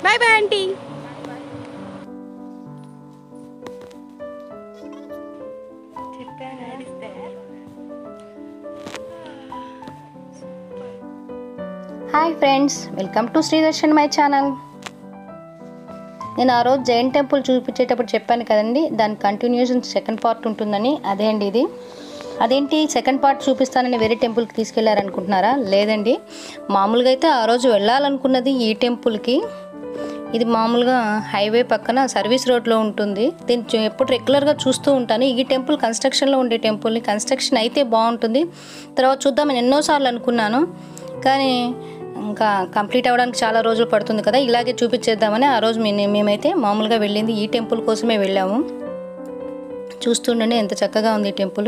bye bye aunty hi friends welcome to Sridarshan my channel నేను ఆ రోజు జైన్ టెంపుల్ చూపించేటప్పుడు చెప్పాను కదండి దాని కంటిన్యూషన్ సెకండ్ పార్ట్ ఉంటుందని అదే అండి ఇది అదేంటి సెకండ్ పార్ట్ చూపిస్తానని వేరే టెంపుల్కి తీసుకెళ్లారనుకుంటున్నారా లేదండి మామూలుగా అయితే ఆ రోజు వెళ్ళాలనుకున్నది ఈ టెంపుల్కి ఇది మామూలుగా హైవే పక్కన సర్వీస్ రోడ్లో ఉంటుంది దీన్ని చూ- ఎప్పుడు రెగ్యులర్గా చూస్తూ ఉంటాను ఈ టెంపుల్ కన్స్ట్రక్షన్లో ఉండే టెంపుల్ని కన్స్ట్రక్షన్ అయితే బాగుంటుంది తర్వాత చూద్దామని ఎన్నోసార్లు అనుకున్నాను కానీ ఇంకా కంప్లీట్ అవ్వడానికి చాలా రోజులు పడుతుంది కదా ఇలాగే చూపించేద్దామని ఆ రోజు మేము మేమైతే మామూలుగా వెళ్ళింది ఈ టెంపుల్ కోసమే వెళ్ళాము చూస్తుండండి ఎంత చక్కగా ఉంది ఈ టెంపుల్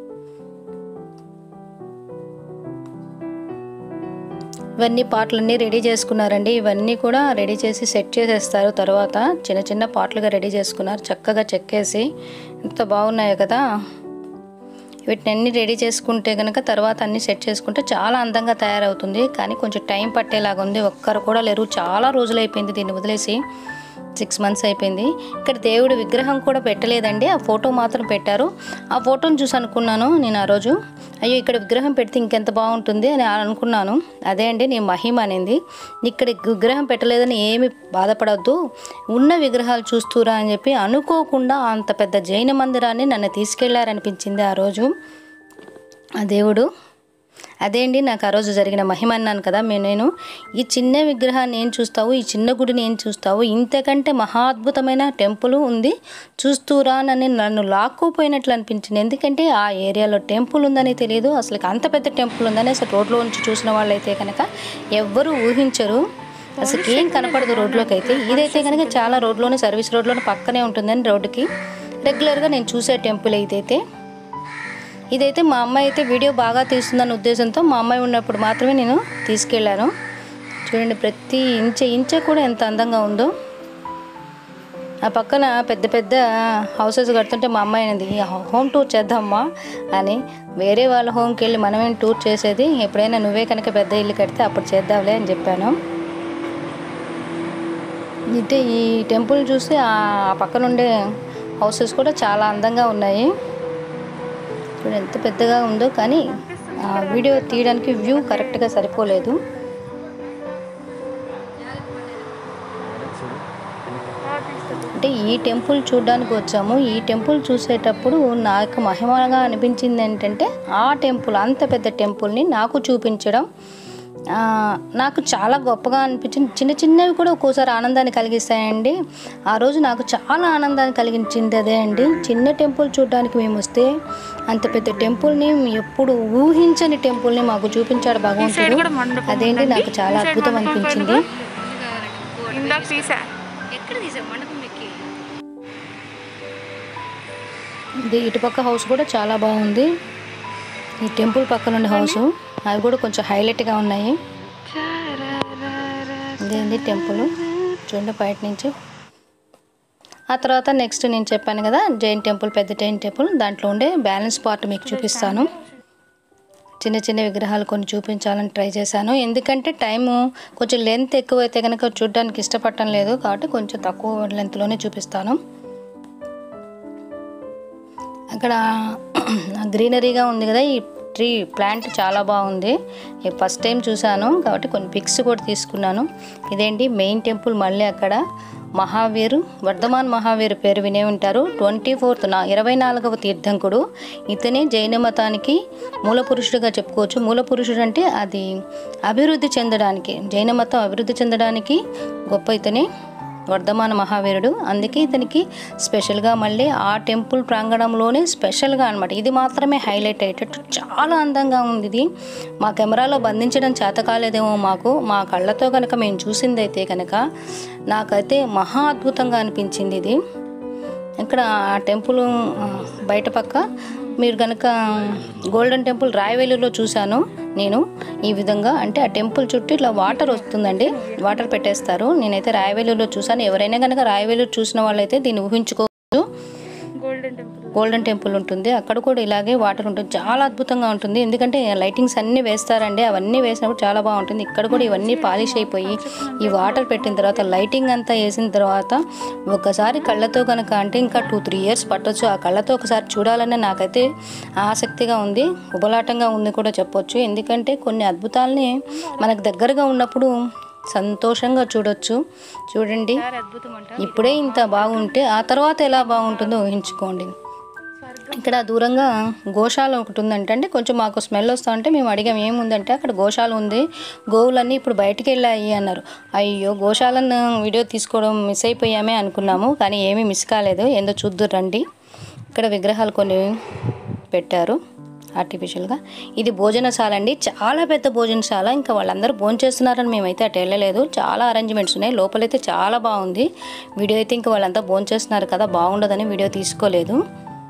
ఇవన్నీ పాటలన్నీ రెడీ చేసుకున్నారండి ఇవన్నీ కూడా రెడీ చేసి సెట్ చేసేస్తారు తర్వాత చిన్న చిన్న పాటలుగా రెడీ చేసుకున్నారు చక్కగా చెక్కేసి ఎంత బాగున్నాయో కదా వీటిని అన్ని రెడీ చేసుకుంటే కనుక తర్వాత అన్ని సెట్ చేసుకుంటే చాలా అందంగా తయారవుతుంది కానీ కొంచెం టైం పట్టేలాగా ఉంది ఒక్కరు కూడా లేరు చాలా రోజులు అయిపోయింది దీన్ని వదిలేసి సిక్స్ మంత్స్ అయిపోయింది ఇక్కడ దేవుడి విగ్రహం కూడా పెట్టలేదండి ఆ ఫోటో మాత్రం పెట్టారు ఆ ఫోటోని చూసి అనుకున్నాను నేను ఆ రోజు అయ్యో ఇక్కడ విగ్రహం పెడితే ఇంకెంత బాగుంటుంది అని అనుకున్నాను అదే అండి నేను మహిమ అనేది ఇక్కడ విగ్రహం పెట్టలేదని ఏమి బాధపడద్దు ఉన్న విగ్రహాలు చూస్తురా అని చెప్పి అనుకోకుండా అంత పెద్ద జైన మందిరాన్ని నన్ను తీసుకెళ్లారనిపించింది ఆ రోజు ఆ దేవుడు అదే అండి నాకు ఆ రోజు జరిగిన మహిమ అన్నాను కదా మే- నేను ఈ చిన్న విగ్రహాన్ని ఏం చూస్తావు ఈ చిన్న గుడిని ఏం చూస్తావు ఇంతకంటే మహా అద్భుతమైన టెంపుల్ ఉంది చూస్తూరా అని నన్ను లాక్కుపోయినట్లు అనిపించింది ఎందుకంటే ఆ ఏరియాలో టెంపుల్ ఉందని తెలియదు అసలు అంత పెద్ద టెంపుల్ ఉందని అసలు రోడ్లో నుంచి చూసిన వాళ్ళైతే కనుక ఎవ్వరూ ఊహించరు అసలు ఏం కనపడదు రోడ్లోకి అయితే ఇదైతే కనుక చాలా రోడ్లోనే సర్వీస్ రోడ్లోనే పక్కనే ఉంటుందని రోడ్డుకి రెగ్యులర్గా నేను చూసే టెంపుల్ ఇదైతే ఇదైతే మా అమ్మాయి అయితే వీడియో బాగా తీస్తుందన్న ఉద్దేశంతో మా అమ్మాయి ఉన్నప్పుడు మాత్రమే నేను తీసుకెళ్ళాను చూడండి ప్రతి ఇంచె ఇంచె కూడా ఎంత అందంగా ఉందో ఆ పక్కన పెద్ద పెద్ద హౌసెస్ కడుతుంటే మా అమ్మాయి అనేది హోమ్ టూర్ చేద్దామా అని వేరే వాళ్ళ హోమ్కి వెళ్ళి మనమేం టూర్ చేసేది ఎప్పుడైనా నువ్వే కనుక పెద్ద ఇల్లు కడితే అప్పుడు చేద్దాంలే అని చెప్పాను అయితే ఈ టెంపుల్ చూసి ఆ పక్కన ఉండే హౌసెస్ కూడా చాలా అందంగా ఉన్నాయి చూడండి ఎంత పెద్దగా ఉందో కానీ ఆ వీడియో తీయడానికి వ్యూ కరెక్ట్గా సరిపోలేదు అంటే ఈ టెంపుల్ చూడడానికి వచ్చాము ఈ టెంపుల్ చూసేటప్పుడు నాకు మహిమగా అనిపించింది ఏంటంటే ఆ టెంపుల్ అంత పెద్ద టెంపుల్ని నాకు చూపించడం ఆ, నాకు చాలా గొప్పగా అనిపించింది చిన్న చిన్నవి కూడా ఒక్కోసారి ఆనందాన్ని కలిగిస్తాయండి ఆ రోజు నాకు చాలా ఆనందాన్ని కలిగించింది అదే అండి చిన్న టెంపుల్ చూడడానికి మేము వస్తే అంత పెద్ద టెంపుల్ని ఎప్పుడు ఊహించని టెంపుల్ని మాకు చూపించాడు భగవంతుడు అదేంటి నాకు చాలా అద్భుతం అనిపించింది ఇందాక తీసా ఇది ఇటుపక్క హౌస్ కూడా చాలా బాగుంది ఈ టెంపుల్ పక్కన ఉండే హౌస్ అవి కూడా కొంచెం హైలైట్గా ఉన్నాయి ఇదేంది టెంపుల్ చూడండి బయట నుంచి ఆ తర్వాత నెక్స్ట్ నేను చెప్పాను కదా జైన్ టెంపుల్ పెద్ద జైన్ టెంపుల్ దాంట్లో ఉండే బ్యాలెన్స్ పార్ట్ మీకు చూపిస్తాను చిన్న చిన్న విగ్రహాలు కొన్ని చూపించాలని ట్రై చేశాను ఎందుకంటే టైము కొంచెం లెంత్ ఎక్కువైతే కనుక చూడడానికి ఇష్టపడటం లేదు కాబట్టి కొంచెం తక్కువ లెంత్లోనే చూపిస్తాను అక్కడ గ్రీనరీగా ఉంది కదా ఈ ట్రీ ప్లాంట్ చాలా బాగుంది ఈ ఫస్ట్ టైం చూశాను కాబట్టి కొన్ని పిక్స్ కూడా తీసుకున్నాను ఇదేంటి మెయిన్ టెంపుల్ మళ్ళీ అక్కడ మహావీరు వర్ధమాన్ మహావీరు పేరు వినే ఉంటారు ట్వంటీ ఫోర్త్ నా ఇరవై నాలుగవ తీర్థంకుడు ఇతనే జైన మతానికి మూల పురుషుడిగా చెప్పుకోవచ్చు మూల పురుషుడు అంటే అది అభివృద్ధి చెందడానికి జైన మతం అభివృద్ధి చెందడానికి గొప్ప ఇతనే వర్ధమాన మహావీరుడు అందుకే ఇతనికి స్పెషల్గా మళ్ళీ ఆ టెంపుల్ ప్రాంగణంలోనే స్పెషల్గా అనమాట ఇది మాత్రమే హైలైట్ అయ్యేటట్టు చాలా అందంగా ఉంది ఇది మా కెమెరాలో బంధించడం చేత కాలేదేమో మాకు మా కళ్ళతో కనుక మేము చూసిందైతే కనుక నాకైతే మహా అద్భుతంగా అనిపించింది ఇది ఇక్కడ ఆ టెంపుల్ ఆ, బయట పక్క మీరు కనుక గోల్డెన్ టెంపుల్ రాయవేలులో చూశాను నేను ఈ విధంగా అంటే ఆ టెంపుల్ చుట్టూ ఇట్లా వాటర్ వస్తుందండి వాటర్ పెట్టేస్తారు నేనైతే రాయవేలులో చూశాను ఎవరైనా కనుక రాయవేలు చూసిన వాళ్ళైతే దీన్ని ఊహించుకోవచ్చు గోల్డెన్ టెంపుల్ గోల్డెన్ టెంపుల్ ఉంటుంది అక్కడ కూడా ఇలాగే వాటర్ ఉంటుంది చాలా అద్భుతంగా ఉంటుంది ఎందుకంటే లైటింగ్స్ అన్నీ వేస్తారండి అవన్నీ వేసినప్పుడు చాలా బాగుంటుంది ఇక్కడ కూడా ఇవన్నీ పాలిష్ అయిపోయి ఈ వాటర్ పెట్టిన తర్వాత లైటింగ్ అంతా వేసిన తర్వాత ఒకసారి కళ్ళతో కనుక అంటే ఇంకా టూ త్రీ ఇయర్స్ పట్టొచ్చు ఆ కళ్ళతో ఒకసారి చూడాలని నాకైతే ఆసక్తిగా ఉంది ఉబలాటంగా ఉంది కూడా చెప్పొచ్చు ఎందుకంటే కొన్ని అద్భుతాలని మనకు దగ్గరగా ఉన్నప్పుడు సంతోషంగా చూడొచ్చు చూడండి అద్భుతం అంట ఇప్పుడే ఇంత బాగుంటే ఆ తర్వాత ఎలా బాగుంటుందో ఊహించుకోండి ఇక్కడ దూరంగా గోశాల ఒకటి ఉందంటే అంటే కొంచెం మాకు స్మెల్ వస్తా ఉంటే మేము అడిగాం ఏముందంటే అక్కడ గోశాల ఉంది గోవులన్నీ ఇప్పుడు బయటికి వెళ్ళాయి అన్నారు అయ్యో గోశాలను వీడియో తీసుకోవడం మిస్ అయిపోయామే అనుకున్నాము కానీ ఏమీ మిస్ కాలేదు ఏందో చూద్దురు రండి ఇక్కడ విగ్రహాలు కొన్ని పెట్టారు ఆర్టిఫిషియల్గా ఇది భోజనశాల అండి చాలా పెద్ద భోజనశాల ఇంకా వాళ్ళందరూ భోజనం చేస్తున్నారని మేమైతే అటు వెళ్ళలేదు చాలా అరేంజ్మెంట్స్ ఉన్నాయి లోపలైతే చాలా బాగుంది వీడియో అయితే ఇంకా వాళ్ళంతా భోజనం చేస్తున్నారు కదా బాగుండదని వీడియో తీసుకోలేదు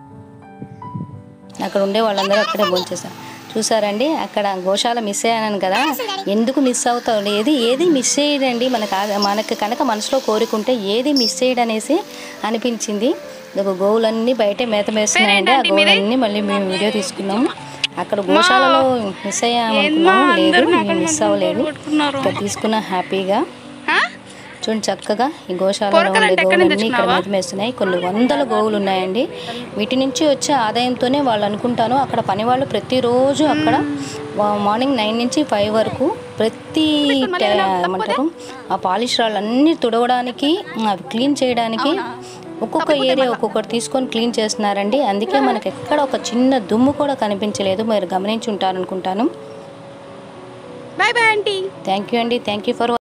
అక్కడ ఉండే వాళ్ళందరూ అక్కడే భోంచేశారు చూసారండి అక్కడ గోశాల మిస్ అయ్యాను కదా ఎందుకు మిస్ అవుతావు ఏది ఏది మిస్ చేయడండి మనకు ఆ- మనకి కనుక మనసులో కోరుకుంటే ఏది మిస్ చేయడనేసి అనిపించింది ఇదిగో గోవులన్నీ బయటే మేత వేస్తున్నాయండి ఆ గోవులన్నీ మళ్ళీ మేము వీడియో తీసుకున్నాం అక్కడ గోశాలలో మిస్ అయ్యామనుకున్నాము లేదు మేము మిస్ అవ్వలేదు ఇక్కడ తీసుకున్నాం హ్యాపీగా చూడండి చక్కగా ఈ గోశాలలో ఉండే గోవులన్నీ ఇక్కడ మేతమేస్తున్నాయి కొన్ని వందల గోవులు ఉన్నాయండి వీటి నుంచి వచ్చే ఆదాయంతోనే వాళ్ళు అనుకుంటాను అక్కడ పని వాళ్ళు ప్రతిరోజు అక్కడ వా- మార్నింగ్ నైన్ నుంచి ఫైవ్ వరకు ప్రతి ట- ఏమంటారు ఆ పాలిష్ రాళ్ళన్నీ తుడవడానికి అవి క్లీన్ చేయడానికి ఒక్కొక్క ఏరియా ఒక్కొక్కటి తీసుకొని క్లీన్ చేస్తున్నారండి అందుకే మనకి ఎక్కడ ఒక చిన్న దుమ్ము కూడా కనిపించలేదు మీరు గమనించి ఉంటారనుకుంటాను bye bye aunty thank you అండి థ్యాంక్ యూ ఫర్